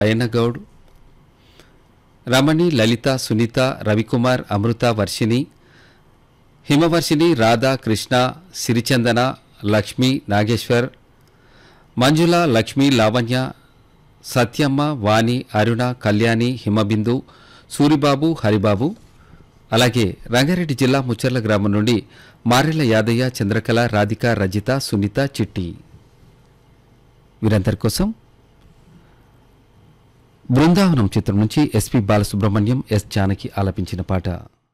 అయ్యన్నగౌడ్ రమణి లలిత సునీత రవికుమార్ అమృత వర్షిణి హిమవర్షిణి రాధా కృష్ణ సిరిచందన లక్ష్మి నాగేశ్వర్ మంజుల లక్ష్మి లావణ్య సత్యమ్మ వాణి అరుణ కళ్యాణి హిమబిందు సూరిబాబు హరిబాబు అలాగే రంగారెడ్డి జిల్లా ముచ్చర్ల గ్రామం నుండి మారెళ్ల యాదయ్య చంద్రకళ రాధిక రజిత సునీత చిట్టి వీరందరి కోసం బృందావనం చిత్రం నుంచి ఎస్పి బాలసుబ్రహ్మణ్యం ఎస్ జానకి ఆలపించిన పాట